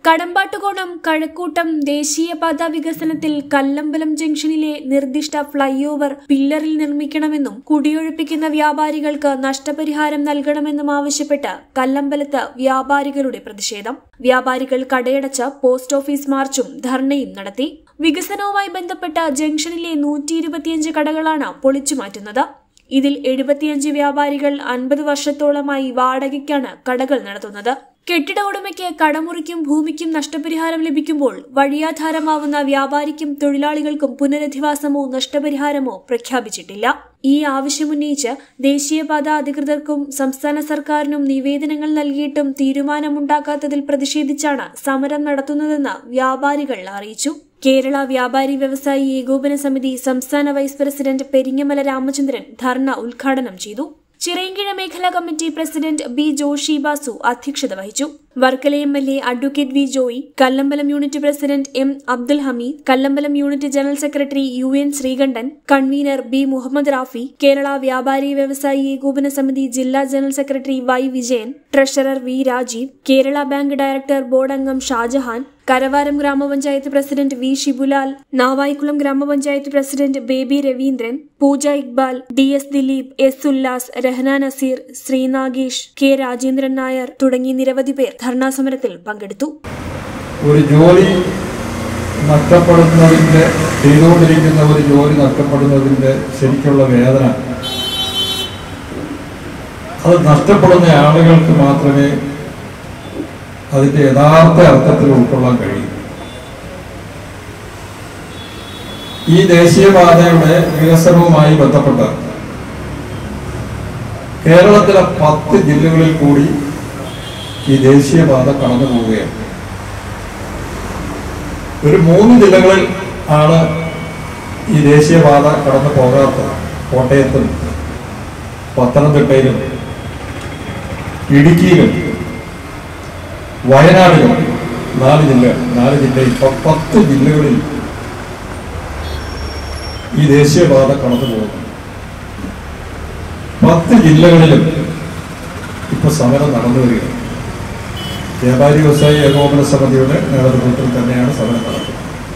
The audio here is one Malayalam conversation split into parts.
കടമ്പാട്ടുകോണം കഴക്കൂട്ടം ദേശീയപാത വികസനത്തിൽ കല്ലമ്പലം ജംഗ്ഷനിലെ നിർദ്ദിഷ്ട ഫ്ളൈ ഓവർ പില്ലറിൽ നിർമ്മിക്കണമെന്നും കുടിയൊഴിപ്പിക്കുന്ന വ്യാപാരികൾക്ക് നഷ്ടപരിഹാരം നൽകണമെന്നും ആവശ്യപ്പെട്ട് കല്ലമ്പലത്ത് വ്യാപാരികളുടെ പ്രതിഷേധം വ്യാപാരികൾ കടയടച്ച് പോസ്റ്റ് ഓഫീസ് മാർച്ചും ധർണയും നടത്തി വികസനവുമായി ബന്ധപ്പെട്ട ജംഗ്ഷനിലെ നൂറ്റി ഇരുപത്തിയഞ്ച് കടകളാണ് പൊളിച്ചു മാറ്റുന്നത് ഇതിൽ എഴുപത്തിയഞ്ച് വ്യാപാരികൾ അൻപത് വർഷത്തോളമായി വാടകയ്ക്കാണ് കടകൾ നടത്തുന്നത് കെട്ടിട ഉടമയ്ക്ക് കടമുറിക്കും ഭൂമിക്കും നഷ്ടപരിഹാരം ലഭിക്കുമ്പോൾ വഴിയാധാരമാവുന്ന വ്യാപാരിക്കും തൊഴിലാളികൾക്കും പുനരധിവാസമോ നഷ്ടപരിഹാരമോ പ്രഖ്യാപിച്ചിട്ടില്ല ഈ ആവശ്യമുന്നയിച്ച് ദേശീയപാത അധികൃതർക്കും സംസ്ഥാന സർക്കാരിനും നിവേദനങ്ങൾ നൽകിയിട്ടും തീരുമാനമുണ്ടാക്കാത്തതിൽ പ്രതിഷേധിച്ചാണ് സമരം നടത്തുന്നതെന്ന് വ്യാപാരികൾ അറിയിച്ചു കേരള വ്യാപാരി വ്യവസായി ഏകോപന സമിതി സംസ്ഥാന വൈസ് പ്രസിഡന്റ് പെരിങ്ങമല രാമചന്ദ്രൻ ധർണ ഉദ്ഘാടനം ചെയ്തു ചിറയൻകിഴ മേഖലാ committee president B Joshi Basu അധ്യക്ഷത വഹിച്ചു Varkala M L A advocate V Joy Kallambalam unit president M Abdul Hameed Kallambalam unit general secretary U N Sreekantan convener B Muhammad Rafi Kerala വ്യാപാരി വ്യവസായി ഏകോപന സമിതി ജില്ലാ general secretary Y Vijayan treasurer V Rajeev Kerala bank director board അംഗം ഷാജഹാൻ കരവാരം ഗ്രാമപഞ്ചായത്ത് പ്രസിഡന്റ് വി ഷിബുലാൽ നാവായിക്കുളം ഗ്രാമപഞ്ചായത്ത് president Baby Raveendran Pooja Iqbal D S Dileep S Ullas Rahna Nazeer Sreenagesh K Rajendran Nair തുടങ്ങി നിരവധി പേർ ധർണാ സമരത്തിൽ പങ്കെടുത്തു ഒരു ജോലി നഷ്ടപ്പെടുന്നതിൻ്റെ ചെയ്തുകൊണ്ടിരിക്കുന്ന ഒരു ജോലി നഷ്ടപ്പെടുന്നതിൻ്റെ ശരിക്കുള്ള വേദന അത് നഷ്ടപ്പെടുന്ന ആളുകൾക്ക് മാത്രമേ അതിൻ്റെ യഥാർത്ഥ അർത്ഥത്തിൽ ഉൾക്കൊള്ളാൻ കഴിയും ഈ ദേശീയപാതയുടെ വികസനവുമായി ബന്ധപ്പെട്ട് കേരളത്തിലെ പത്ത് ജില്ലകളിൽ കൂടി ഈ ദേശീയപാത കടന്നു പോവുകയാണ് ഒരു മൂന്ന് ജില്ലകളിൽ ആണ് ഈ ദേശീയപാത കടന്നു പോകാത്തത് കോട്ടയത്തും പത്തനംതിട്ടയിലും ഇടുക്കിയിലും വയനാടിലും നാല് ജില്ല നാല് ജില്ലയിൽ ഇപ്പൊ പത്ത് ജില്ലകളിൽ ഈ ദേശീയപാത കടന്നു പോകുന്നു പത്ത് ജില്ലകളിലും ഇപ്പൊ സമരം നടന്നു വരികയാണ് വ്യാപാരി വ്യവസായി ഏകോപന സമിതിയുടെ നേതൃത്വത്തിൽ തന്നെയാണ് സമരം നടക്കുന്നത്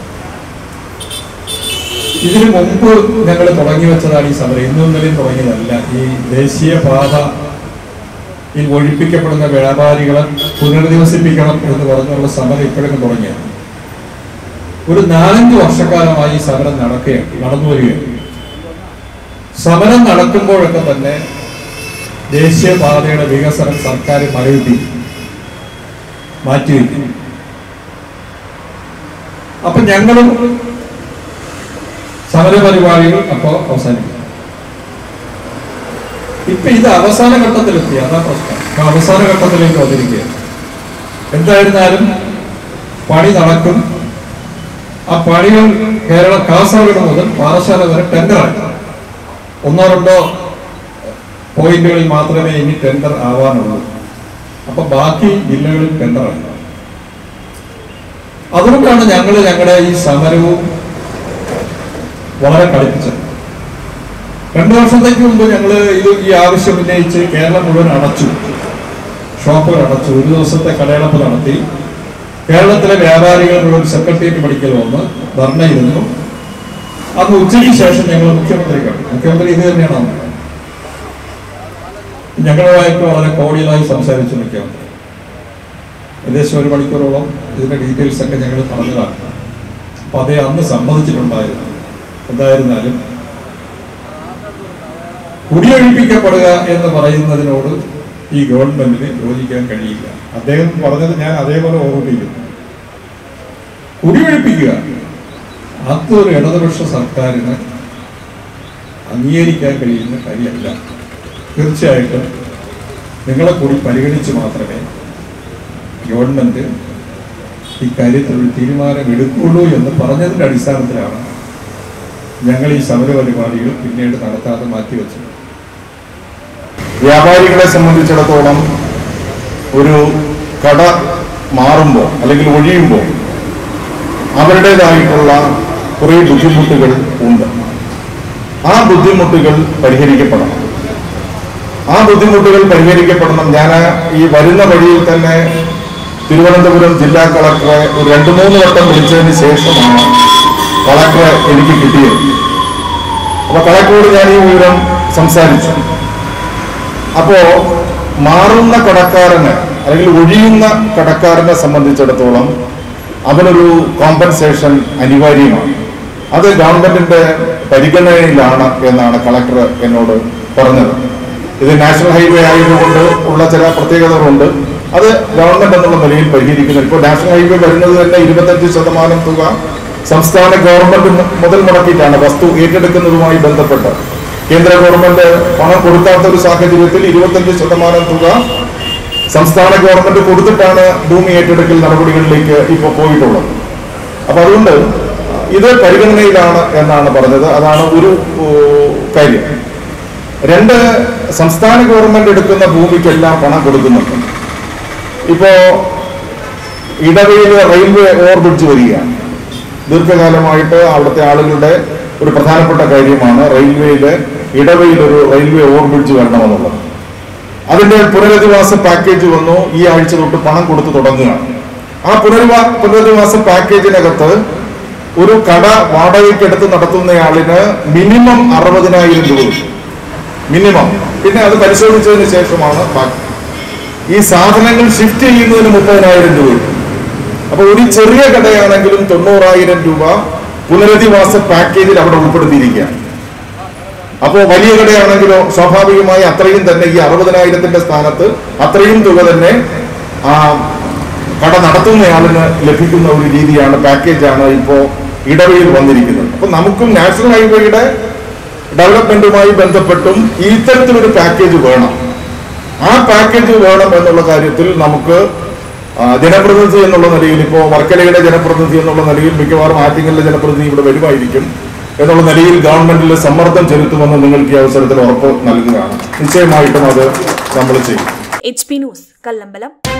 ഇതിനു മുമ്പ് ഞങ്ങൾ തുടങ്ങി വെച്ചതാണ് ഈ സമരം ഇന്നും ഇന്നലെയും തുടങ്ങിയതല്ല ഈ ദേശീയപാത ഈ ഒഴിപ്പിക്കപ്പെടുന്ന വ്യാപാരികളെ പുനരധിവസിപ്പിക്കണം എന്ന് പറഞ്ഞുള്ള സമരം ഇപ്പോഴൊക്കെ തുടങ്ങിയത് ഒരു നാലഞ്ച് വർഷക്കാലമായി ഈ സമരം നടക്കുകയാണ് നടന്നു വരികയാണ് സമരം നടക്കുമ്പോഴൊക്കെ തന്നെ ദേശീയപാതയുടെ വികസനം സർക്കാർ മരവിപ്പിക്കും മാറ്റിവെക്കും അപ്പൊ ഞങ്ങളും സമരപരിപാടികൾ അപ്പോ അവസാനിക്കും ഇപ്പൊ ഇത് അവസാന ഘട്ടത്തിലെത്തി അതാ പ്രശ്നം ഇപ്പൊ അവസാന ഘട്ടത്തിലേക്ക് വന്നിരിക്കുകയാണ് എന്തായിരുന്നാലും പണി നടക്കും ആ പണികൾ കേരള കാസർഗോഡ് മുതൽ പാറശാല വരെ ടെൻഡറായി ഒന്നോ രണ്ടോ പോയിന്റുകളിൽ മാത്രമേ ഇനി ടെൻഡർ ആവാനുള്ളൂ അപ്പൊ ബാക്കി ജില്ലകളിൽ ടെൻഡറായി അതുകൊണ്ടാണ് ഞങ്ങൾ ഞങ്ങളുടെ ഈ സമരവും വളരെ കളിപ്പിച്ചത് രണ്ടു വർഷത്തേക്ക് മുമ്പ് ഞങ്ങൾ ഇത് ഈ ആവശ്യം ഉന്നയിച്ച് കേരളം മുഴുവൻ അടച്ചു ഷോപ്പുകൾ അടച്ചു ഒരു ദിവസത്തെ കടയടപ്പ് നടത്തി കേരളത്തിലെ വ്യാപാരികൾ മുഴുവൻ സെക്രട്ടേറിയറ്റ് പഠിക്കൽ വന്ന് ധർണയിരുന്നു അന്ന് ഉച്ചയ്ക്ക് ശേഷം ഞങ്ങൾ മുഖ്യമന്ത്രി കണ്ടു മുഖ്യമന്ത്രി ഇത് തന്നെയാണ് വന്നത് ഞങ്ങളുമായിട്ട് വളരെ കോടിയലായി സംസാരിച്ചു മുഖ്യമന്ത്രി ഏകദേശം ഒരു മണിക്കൂറോളം ഇതിന്റെ ഡീറ്റെയിൽസ് ഒക്കെ ഞങ്ങൾ പറഞ്ഞതാണ് അപ്പൊ അതേ അന്ന് സമ്മതിച്ചിട്ടുണ്ടായിരുന്നു എന്തായിരുന്നാലും കുടിയൊഴിപ്പിക്കപ്പെടുക എന്ന് പറയുന്നതിനോട് ഈ ഗവൺമെന്റിന് യോജിക്കാൻ കഴിയില്ല അദ്ദേഹം പറഞ്ഞത് ഞാൻ അതേപോലെ ഓർമ്മിപ്പിക്കുന്നു കുടിയൊഴിപ്പിക്കുക അതൊരു ഇടതുപക്ഷ സർക്കാരിന് അംഗീകരിക്കാൻ കഴിയുന്ന കാര്യമല്ല തീർച്ചയായിട്ടും നിങ്ങളെ കൂടി പരിഗണിച്ച് മാത്രമേ ഗവൺമെന്റ് ഇക്കാര്യത്തിൽ ഒരു തീരുമാനം എടുക്കുള്ളൂ എന്ന് പറഞ്ഞതിന്റെ അടിസ്ഥാനത്തിലാണ് ഞങ്ങൾ ഈ സമരപരിപാടികൾ പിന്നീട് നടത്താതെ മാറ്റിവെച്ചത് വ്യാപാരികളെ സംബന്ധിച്ചിടത്തോളം ഒരു കട മാറുമ്പോൾ അല്ലെങ്കിൽ ഒഴിയുമ്പോൾ അവരുടേതായിട്ടുള്ള കുറേ ബുദ്ധിമുട്ടുകൾ ഉണ്ട് ആ ബുദ്ധിമുട്ടുകൾ പരിഹരിക്കപ്പെടണം ആ ബുദ്ധിമുട്ടുകൾ പരിഹരിക്കപ്പെടണം ഞാൻ ഈ വരുന്ന വഴിയിൽ തന്നെ തിരുവനന്തപുരം ജില്ലാ കളക്ടറെ ഒരു രണ്ട് മൂന്ന് വട്ടം വിളിച്ചതിന് ശേഷമാണ് കളക്ടറെ എനിക്ക് കിട്ടിയത് അപ്പൊ കളക്ടറോട് ഞാൻ ഈ വിവരം സംസാരിച്ചു അപ്പോ മാറുന്ന കടക്കാരന് അല്ലെങ്കിൽ ഒഴിയുന്ന കടക്കാരനെ സംബന്ധിച്ചിടത്തോളം അവനൊരു കോമ്പൻസേഷൻ അനിവാര്യമാണ് അത് ഗവൺമെന്റിന്റെ പരിഗണനയിലാണ് എന്നാണ് കളക്ടർ എന്നോട് പറഞ്ഞത് ഇത് നാഷണൽ ഹൈവേ ആയതുകൊണ്ട് ഉള്ള ചില പ്രത്യേകതകളുണ്ട് അത് ഗവൺമെന്റ് എന്നുള്ള നിലയിൽ പരിഹരിക്കുന്നു ഇപ്പോൾ നാഷണൽ ഹൈവേ വരുന്നത് തന്നെ ഇരുപത്തഞ്ച് ശതമാനം തുക സംസ്ഥാന ഗവൺമെന്റ് മു- മുതൽ മുടക്കിയിട്ടാണ് വസ്തു ഏറ്റെടുക്കുന്നതുമായി ബന്ധപ്പെട്ട് കേന്ദ്ര ഗവൺമെന്റ് പണം കൊടുക്കാത്ത ഒരു സാഹചര്യത്തിൽ ഇരുപത്തഞ്ച് ശതമാനം തുക സംസ്ഥാന ഗവൺമെന്റ് കൊടുത്തിട്ടാണ് ഭൂമി ഏറ്റെടുക്കൽ നടപടികളിലേക്ക് ഇപ്പോൾ പോയിട്ടുള്ളത് അപ്പൊ അതുകൊണ്ട് ഇത് പരിഗണനയിലാണ് എന്നാണ് പറഞ്ഞത് അതാണ് ഒരു ഓ, കാര്യം രണ്ട് സംസ്ഥാന ഗവൺമെന്റ് എടുക്കുന്ന ഭൂമിക്കെല്ലാം പണം കൊടുക്കുന്നുണ്ട് ഇപ്പോ ഇടവയിൽ റെയിൽവേ ഓവർബ്രിഡ്ജ് വരികയാണ് ദീർഘകാലമായിട്ട് അവിടുത്തെ ആളുകളുടെ ഒരു പ്രധാനപ്പെട്ട കാര്യമാണ് റെയിൽവേയിലെ ഇടവയിൽ ഒരു റെയിൽവേ ഓവർബ്രിഡ്ജ് വരണമെന്നുള്ളത് അതിന്റെ പുനരധിവാസ പാക്കേജ് വന്നു ഈ ആഴ്ച തൊട്ട് പണം കൊടുത്തു തുടങ്ങുകയാണ് ആ പുനരധിവാ പുനരധിവാസ പാക്കേജിനകത്ത് ഒരു കട വാടകയ്ക്കെടുത്ത് നടത്തുന്നയാളിന് മിനിമം അറുപതിനായിരം രൂപ കിട്ടും. മിനിമം പിന്നെ അത് പരിശോധിച്ചതിന് ശേഷമാണ് ബാക്കി ഈ സാധനങ്ങൾ ഷിഫ്റ്റ് ചെയ്യുന്നതിന് മുപ്പതിനായിരം രൂപ കിട്ടും അപ്പൊ ഒരു ചെറിയ കടയാണെങ്കിലും തൊണ്ണൂറായിരം രൂപ പുനരധിവാസ പാക്കേജിൽ അവിടെ ഉൾപ്പെടുത്തിയിരിക്കുകയാണ് അപ്പോൾ വലിയ കടയാണെങ്കിലോ സ്വാഭാവികമായി അത്രയും തന്നെ ഈ അറുപതിനായിരത്തിന്റെ സ്ഥാനത്ത് അത്രയും തുക തന്നെ ആ കട നടത്തുന്നയാളിന് ലഭിക്കുന്ന ഒരു രീതിയാണ് പാക്കേജാണ് ഇപ്പോൾ ഇടവയിൽ വന്നിരിക്കുന്നത് അപ്പൊ നമുക്കും നാഷണൽ ഹൈവേയുടെ ഡെവലപ്മെന്റുമായി ബന്ധപ്പെട്ടും ഈ ഇത്തരത്തിലൊരു പാക്കേജ് വേണം ആ പാക്കേജ് വേണം എന്നുള്ള കാര്യത്തിൽ നമുക്ക് ആ, ജനപ്രതിനിധി എന്നുള്ള നിലയിൽ ഇപ്പോൾ വർക്കലയുടെ ജനപ്രതിനിധി എന്നുള്ള നിലയിൽ മിക്കവാറും ആറ്റിങ്ങലിലെ ജനപ്രതിനിധി ഇവിടെ വരുമായിരിക്കും എന്നുള്ള നിലയിൽ ഗവൺമെന്റിൽ സമ്മർദ്ദം ചെലുത്തുമെന്ന് നിങ്ങൾക്ക് ഈ അവസരത്തിൽ ഉറപ്പ് നൽകുകയാണ് നിശ്ചയമായിട്ടും അത് നമ്മൾ ചെയ്യും എച്ച് പി ന്യൂസ് കല്ലമ്പലം